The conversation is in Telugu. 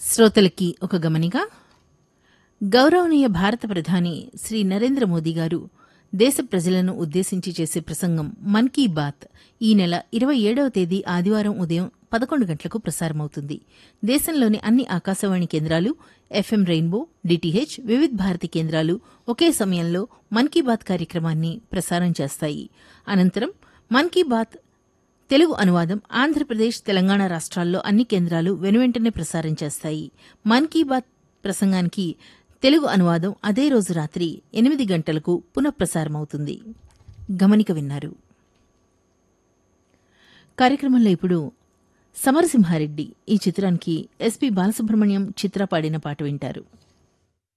శ్రోతలకి ఒక గమనిక గౌరవనీయ భారత ప్రధాని శ్రీ నరేంద్ర మోదీ గారు దేశ ప్రజలను ఉద్దేశించి చేసే ప్రసంగం మన్ కీ బాత్ ఈ నెల ఇరవై ఏడవ తేదీ ఆదివారం ఉదయం పదకొండు గంటలకు ప్రసారమవుతుంది దేశంలోని అన్ని ఆకాశవాణి కేంద్రాలు FM rainbow DTH Vividh Bharati కేంద్రాలు ఒకే సమయంలో మన్ కీ బాత్ కార్యక్రమాన్ని ప్రసారం చేస్తాయి అనంతరం మన్ కీ బాత్ తెలుగు అనువాదం ఆంధ్రప్రదేశ్ తెలంగాణ రాష్ట్రాల్లో అన్ని కేంద్రాలు వెనువెంటనే ప్రసారం చేస్తాయి మన్ కీ బాత్ ప్రసంగానికి తెలుగు అనువాదం అదే రోజు రాత్రి ఎనిమిది గంటలకు పునఃప్రసారమవుతుంది గమనిక విన్నారు కార్యక్రమంలో ఇప్పుడు సమరసింహారెడ్డి ఈ చిత్రానికి ఎస్పి బాలసుబ్రహ్మణ్యం చిత్ర పాడిన పాట వింటారు